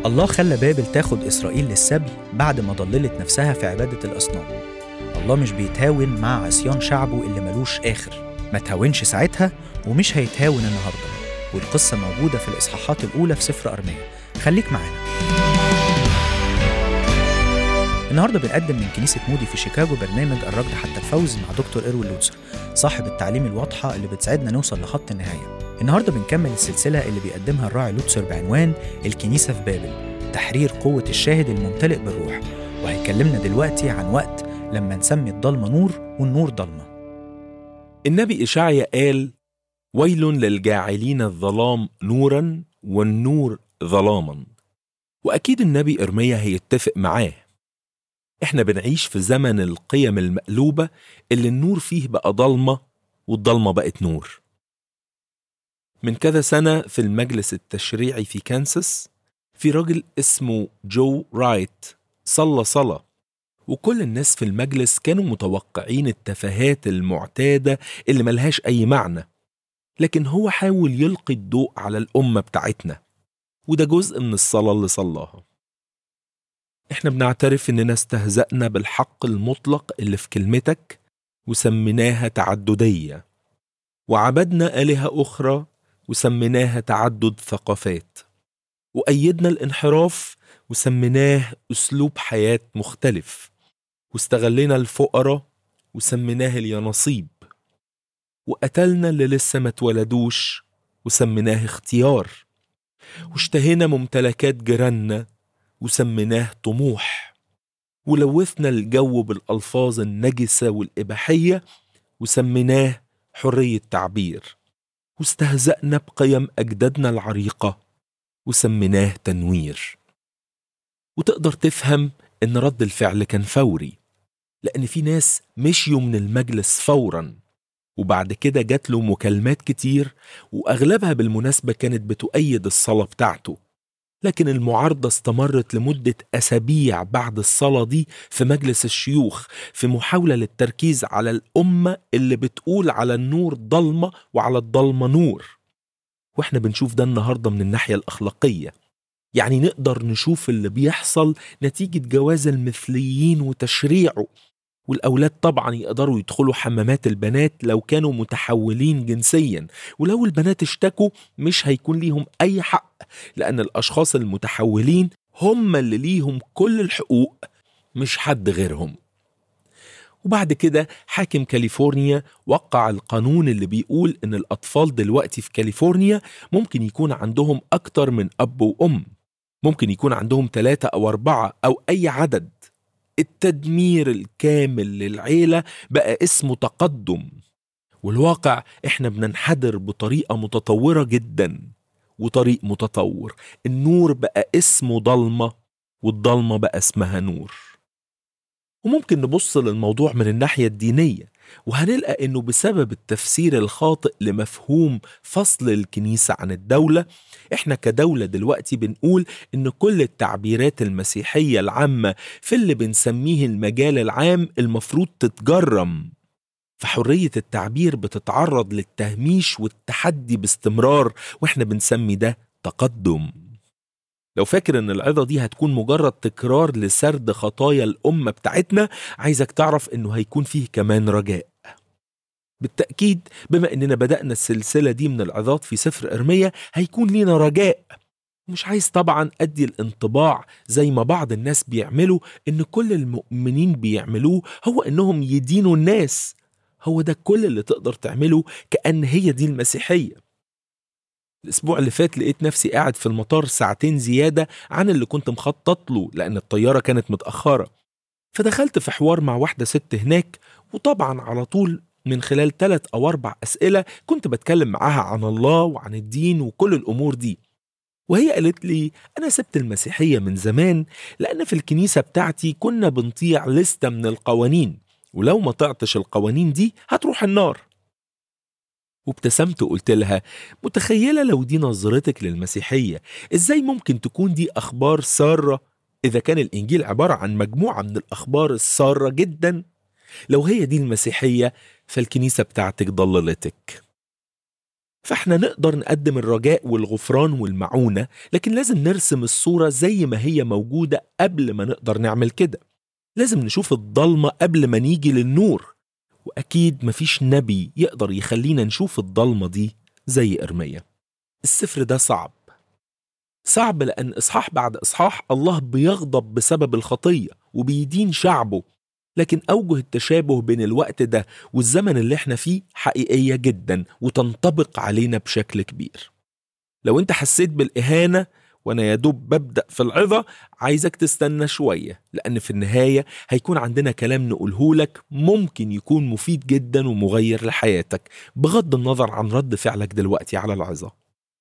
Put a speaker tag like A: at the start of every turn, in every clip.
A: الله خلى بابل تاخد إسرائيل للسبي بعد ما ضللت نفسها في عبادة الأصنام الله مش بيتهاون مع عصيان شعبه اللي ملوش آخر ما تهاونش ساعتها ومش هيتهاون النهاردة والقصة موجودة في الإصحاحات الأولى في سفر أرمية خليك معانا النهارده بنقدم من كنيسة مودي في شيكاغو برنامج الركض حتى الفوز مع دكتور إيروين لوتسر صاحب التعليم الواضحة اللي بتساعدنا نوصل لخط النهاية النهارده بنكمل السلسلة اللي بيقدمها الراعي لوتسر بعنوان الكنيسة في بابل تحرير قوة الشاهد الممتلئ بالروح وهيكلمنا دلوقتي عن وقت لما نسمي الضلمة نور والنور ضلمة
B: النبي إشعيا قال ويل للجاعلين الظلام نورا والنور ظلاما وأكيد النبي إرميا هيتفق معاه إحنا بنعيش في زمن القيم المقلوبة اللي النور فيه بقى ضلمة والضلمة بقت نور من كذا سنة في المجلس التشريعي في كانساس في راجل اسمه جو رايت صلى صلاة وكل الناس في المجلس كانوا متوقعين التفاهات المعتادة اللي ملهاش أي معنى لكن هو حاول يلقي الضوء على الأمة بتاعتنا وده جزء من الصلاة اللي صلاها احنا بنعترف اننا استهزأنا بالحق المطلق اللي في كلمتك وسميناها تعددية وعبدنا آلهة أخرى وسميناها تعدد ثقافات وأيدنا الانحراف وسميناه أسلوب حياة مختلف واستغلينا الفقراء وسميناه اليانصيب وقتلنا اللي لسه ما اتولدوش وسميناه اختيار واشتهينا ممتلكات جيراننا وسميناه طموح ولوثنا الجو بالألفاظ النجسة والإباحية وسميناه حرية تعبير واستهزأنا بقيم أجدادنا العريقة وسميناه تنوير وتقدر تفهم إن رد الفعل كان فوري لأن في ناس مشيوا من المجلس فورا وبعد كده جات له مكالمات كتير وأغلبها بالمناسبة كانت بتؤيد الصلاة بتاعته لكن المعارضة استمرت لمدة أسابيع بعد الصلاة دي في مجلس الشيوخ في محاولة للتركيز على الأمة اللي بتقول على النور ضلمة وعلى الضلمة نور واحنا بنشوف ده النهاردة من الناحية الأخلاقية يعني نقدر نشوف اللي بيحصل نتيجة جواز المثليين وتشريعه والأولاد طبعا يقدروا يدخلوا حمامات البنات لو كانوا متحولين جنسيا ولو البنات اشتكوا مش هيكون ليهم أي حق لأن الأشخاص المتحولين هم اللي ليهم كل الحقوق مش حد غيرهم وبعد كده حاكم كاليفورنيا وقع القانون اللي بيقول إن الأطفال دلوقتي في كاليفورنيا ممكن يكون عندهم أكتر من أب وأم ممكن يكون عندهم ثلاثة أو أربعة أو أي عدد التدمير الكامل للعيلة بقى اسمه تقدم والواقع احنا بننحدر بطريقة متطورة جدا وطريق متطور النور بقى اسمه ضلمة والضلمة بقى اسمها نور وممكن نبص للموضوع من الناحية الدينية وهنلقى انه بسبب التفسير الخاطئ لمفهوم فصل الكنيسة عن الدولة احنا كدولة دلوقتي بنقول ان كل التعبيرات المسيحية العامة في اللي بنسميه المجال العام المفروض تتجرم فحرية التعبير بتتعرض للتهميش والتحدي باستمرار واحنا بنسمي ده تقدم لو فاكر ان العظة دي هتكون مجرد تكرار لسرد خطايا الأمة بتاعتنا عايزك تعرف انه هيكون فيه كمان رجاء بالتأكيد بما اننا بدأنا السلسلة دي من العظات في سفر إرميا هيكون لينا رجاء مش عايز طبعا أدي الانطباع زي ما بعض الناس بيعملوا إن كل المؤمنين بيعملوه هو إنهم يدينوا الناس هو ده كل اللي تقدر تعمله كأن هي دي المسيحية الأسبوع اللي فات لقيت نفسي قاعد في المطار ساعتين زيادة عن اللي كنت مخطط له لأن الطيارة كانت متأخرة فدخلت في حوار مع واحدة ست هناك وطبعا على طول من خلال ثلاث أو أربع أسئلة كنت بتكلم معاها عن الله وعن الدين وكل الأمور دي وهي قالت لي أنا سبت المسيحية من زمان لأن في الكنيسة بتاعتي كنا بنطيع لستة من القوانين ولو ما طعتش القوانين دي هتروح النار وابتسمت وقلت لها متخيلة لو دي نظرتك للمسيحية ازاي ممكن تكون دي أخبار سارة إذا كان الإنجيل عبارة عن مجموعة من الأخبار السارة جدا لو هي دي المسيحية فالكنيسة بتاعتك ضللتك فاحنا نقدر نقدم الرجاء والغفران والمعونة لكن لازم نرسم الصورة زي ما هي موجودة قبل ما نقدر نعمل كده لازم نشوف الضلمة قبل ما نيجي للنور وأكيد مفيش نبي يقدر يخلينا نشوف الضلمة دي زي إرميا السفر ده صعب صعب لأن إصحاح بعد إصحاح الله بيغضب بسبب الخطية وبيدين شعبه لكن أوجه التشابه بين الوقت ده والزمن اللي احنا فيه حقيقية جدا وتنطبق علينا بشكل كبير لو انت حسيت بالإهانة وأنا يا دوب ببدأ في العظة عايزك تستنى شوية لأن في النهاية هيكون عندنا كلام نقوله لك ممكن يكون مفيد جدا ومغير لحياتك بغض النظر عن رد فعلك دلوقتي على العظة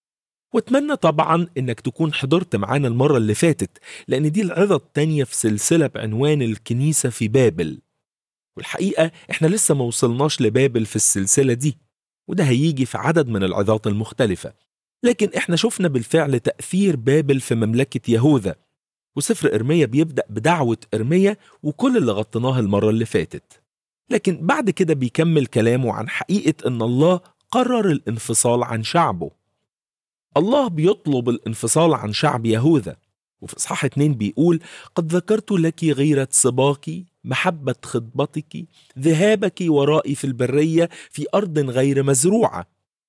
B: واتمنى طبعا انك تكون حضرت معانا المرة اللي فاتت لان دي العظة التانية في سلسلة بعنوان الكنيسة في بابل والحقيقة احنا لسه ما وصلناش لبابل في السلسلة دي وده هيجي في عدد من العظات المختلفة لكن احنا شفنا بالفعل تأثير بابل في مملكة يهوذا وسفر إرميا بيبدأ بدعوة إرميا وكل اللي غطيناه المرة اللي فاتت لكن بعد كده بيكمل كلامه عن حقيقة ان الله قرر الانفصال عن شعبه الله بيطلب الانفصال عن شعب يهوذا وفي إصحاح اتنين بيقول قد ذكرت لك غيرة صباك محبة خطبتك ذهابك ورائي في البرية في أرض غير مزروعة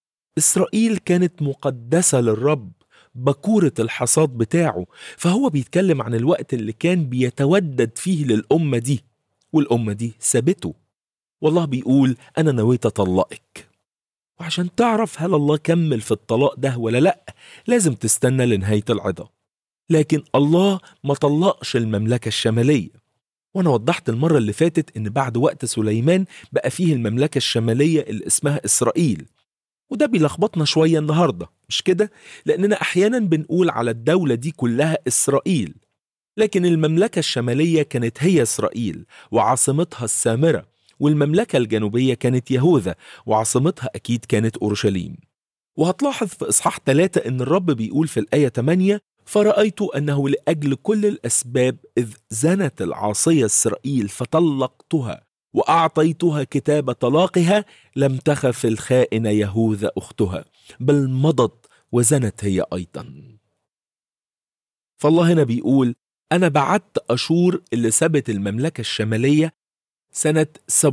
B: إسرائيل كانت مقدسة للرب بكورة الحصاد بتاعه فهو بيتكلم عن الوقت اللي كان بيتودد فيه للأمة دي والأمة دي سابته والله بيقول أنا نويت أطلقك وعشان تعرف هل الله كمل في الطلاق ده ولا لأ لازم تستنى لنهاية العظة لكن الله ما طلقش المملكة الشمالية وأنا وضحت المرة اللي فاتت إن بعد وقت سليمان بقى فيه المملكة الشمالية اللي اسمها إسرائيل وده بيلخبطنا شوية النهاردة مش كده؟ لأننا أحيانا بنقول على الدولة دي كلها إسرائيل لكن المملكة الشمالية كانت هي إسرائيل وعاصمتها السامرة والمملكة الجنوبية كانت يهوذا وعاصمتها أكيد كانت أورشليم وهتلاحظ في إصحاح 3 إن الرب بيقول في الآية 8 فرأيت أنه لأجل كل الأسباب إذ زنت العاصية إسرائيل فطلقتها وأعطيتها كتاب طلاقها لم تخف الخائنة يهوذا أختها بل مضت وزنت هي أيضا فالله هنا بيقول أنا بعت أشور اللي سابت المملكة الشمالية سنة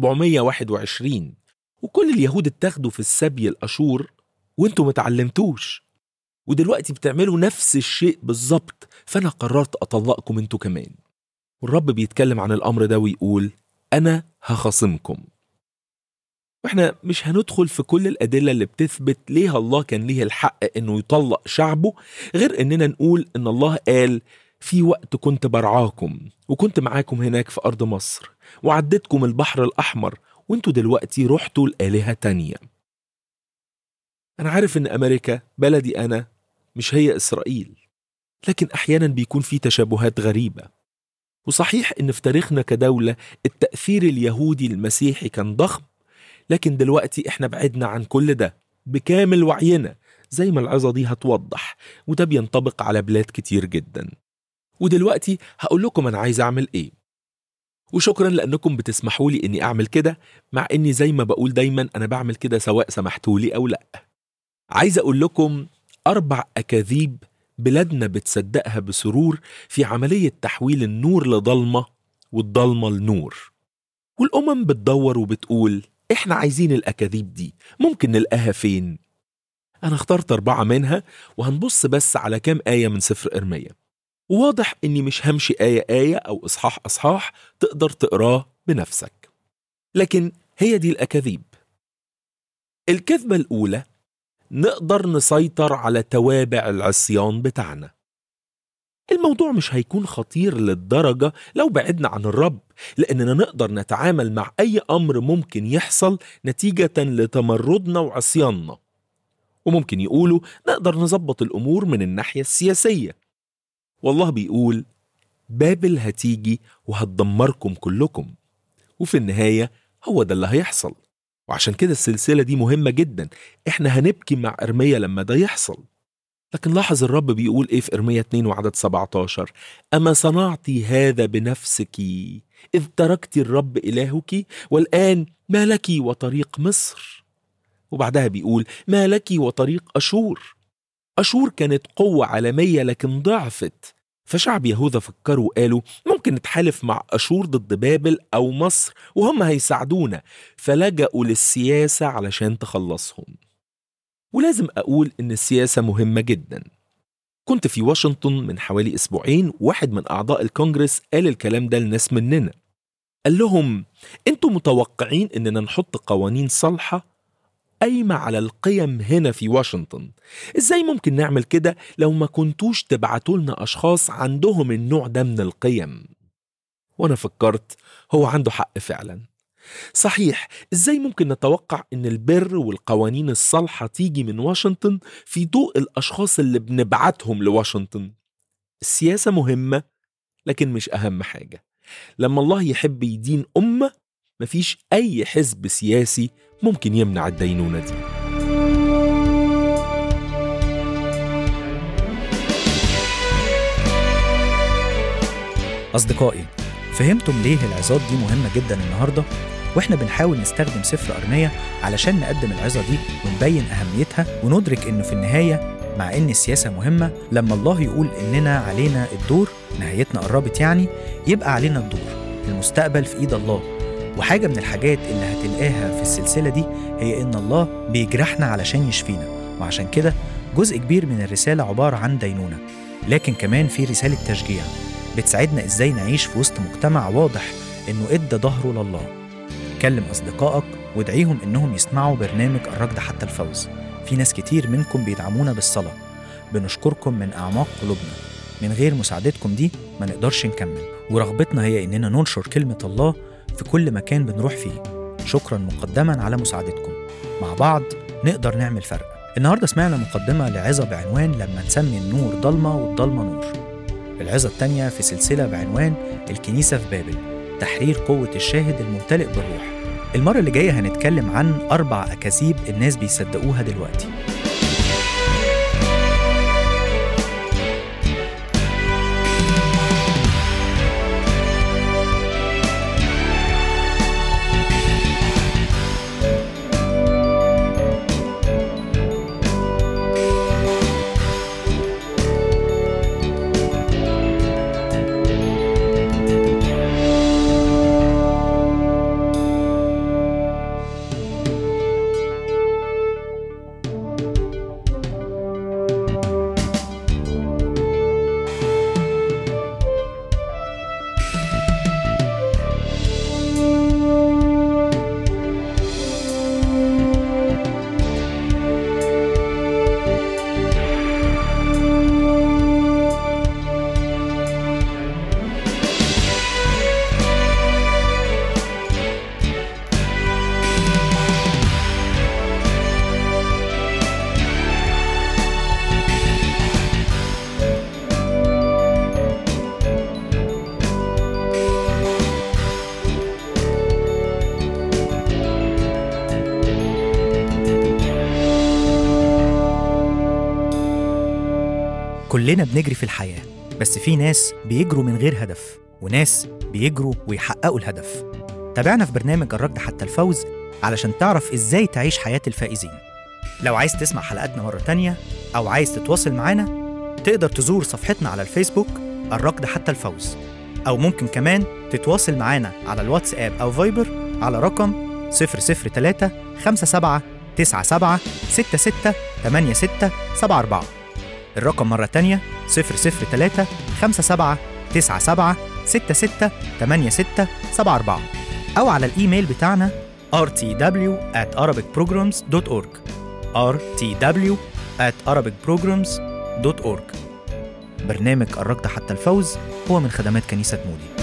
B: 721 وكل اليهود اتاخدوا في السبي الأشور وانتوا متعلمتوش ودلوقتي بتعملوا نفس الشيء بالظبط فأنا قررت أطلقكم انتوا كمان والرب بيتكلم عن الأمر ده ويقول أنا هخاصمكم واحنا مش هندخل في كل الأدلة اللي بتثبت ليه الله كان ليه الحق إنه يطلق شعبه غير إننا نقول إن الله قال في وقت كنت برعاكم وكنت معاكم هناك في أرض مصر وعدتكم البحر الأحمر وانتوا دلوقتي رحتوا لآلهة تانية أنا عارف إن أمريكا بلدي أنا مش هي إسرائيل لكن أحيانا بيكون في تشابهات غريبة وصحيح إن في تاريخنا كدولة التأثير اليهودي المسيحي كان ضخم لكن دلوقتي إحنا بعدنا عن كل ده بكامل وعينا زي ما العظة دي هتوضح وده بينطبق على بلاد كتير جدا ودلوقتي هقول لكم أنا عايز أعمل إيه وشكرا لأنكم بتسمحوا لي إني أعمل كده مع إني زي ما بقول دايما أنا بعمل كده سواء سمحتوا لي أو لأ عايز أقول لكم أربع أكاذيب بلادنا بتصدقها بسرور في عملية تحويل النور لضلمة والضلمة لنور والأمم بتدور وبتقول إحنا عايزين الأكاذيب دي ممكن نلقاها فين؟ أنا اخترت أربعة منها وهنبص بس على كام آية من سفر إرميا وواضح إني مش همشي آية آية أو إصحاح إصحاح تقدر تقراه بنفسك لكن هي دي الأكاذيب الكذبة الأولى نقدر نسيطر على توابع العصيان بتاعنا الموضوع مش هيكون خطير للدرجة لو بعدنا عن الرب لأننا نقدر نتعامل مع أي أمر ممكن يحصل نتيجة لتمردنا وعصياننا وممكن يقولوا نقدر نظبط الأمور من الناحية السياسية والله بيقول بابل هتيجي وهتدمركم كلكم وفي النهاية هو ده اللي هيحصل وعشان كده السلسلة دي مهمة جدا احنا هنبكي مع إرميا لما ده يحصل لكن لاحظ الرب بيقول ايه في إرميا 2 وعدد 17 أما صنعت هذا بنفسك إذ تركت الرب إلهك والآن ما لك وطريق مصر وبعدها بيقول ما لك وطريق أشور أشور كانت قوة عالمية لكن ضعفت فشعب يهوذا فكروا وقالوا ممكن نتحالف مع أشور ضد بابل أو مصر وهم هيساعدونا فلجأوا للسياسة علشان تخلصهم ولازم أقول إن السياسة مهمة جدا كنت في واشنطن من حوالي أسبوعين واحد من أعضاء الكونجرس قال الكلام ده لناس مننا قال لهم انتوا متوقعين اننا نحط قوانين صالحة قايمة على القيم هنا في واشنطن ازاي ممكن نعمل كده لو ما كنتوش تبعتوا لنا اشخاص عندهم النوع ده من القيم وانا فكرت هو عنده حق فعلا صحيح ازاي ممكن نتوقع ان البر والقوانين الصالحة تيجي من واشنطن في ضوء الاشخاص اللي بنبعتهم لواشنطن السياسة مهمة لكن مش اهم حاجة لما الله يحب يدين أمة مفيش أي حزب سياسي ممكن يمنع الدينونة دي
A: أصدقائي فهمتم ليه العظات دي مهمة جدا النهاردة؟ واحنا بنحاول نستخدم سفر أرمية علشان نقدم العظة دي ونبين أهميتها وندرك إنه في النهاية مع إن السياسة مهمة لما الله يقول إننا علينا الدور نهايتنا قربت يعني يبقى علينا الدور المستقبل في إيد الله وحاجة من الحاجات اللي هتلاقاها في السلسلة دي هي إن الله بيجرحنا علشان يشفينا وعشان كده جزء كبير من الرسالة عبارة عن دينونة لكن كمان في رسالة تشجيع بتساعدنا إزاي نعيش في وسط مجتمع واضح إنه إدى ظهره لله كلم أصدقائك وادعيهم إنهم يسمعوا برنامج الركض حتى الفوز في ناس كتير منكم بيدعمونا بالصلاة بنشكركم من أعماق قلوبنا من غير مساعدتكم دي ما نقدرش نكمل ورغبتنا هي إننا ننشر كلمة الله في كل مكان بنروح فيه شكرا مقدما على مساعدتكم مع بعض نقدر نعمل فرق النهاردة سمعنا مقدمة لعظة بعنوان لما نسمي النور ضلمة والضلمة نور العظة التانية في سلسلة بعنوان الكنيسة في بابل تحرير قوة الشاهد الممتلئ بالروح المرة اللي جاية هنتكلم عن أربع أكاذيب الناس بيصدقوها دلوقتي كلنا بنجري في الحياة بس في ناس بيجروا من غير هدف وناس بيجروا ويحققوا الهدف تابعنا في برنامج الركض حتى الفوز علشان تعرف ازاي تعيش حياة الفائزين لو عايز تسمع حلقاتنا مرة تانية أو عايز تتواصل معانا تقدر تزور صفحتنا على الفيسبوك الركض حتى الفوز أو ممكن كمان تتواصل معانا على الواتساب أو فايبر على رقم 003 57 97 66 86 74 الرقم مرة تانية 003 57 97 66 86 74 أو على الإيميل بتاعنا rtw at arabicprograms.org rtw at arabicprograms.org برنامج الركض حتى الفوز هو من خدمات كنيسة مودي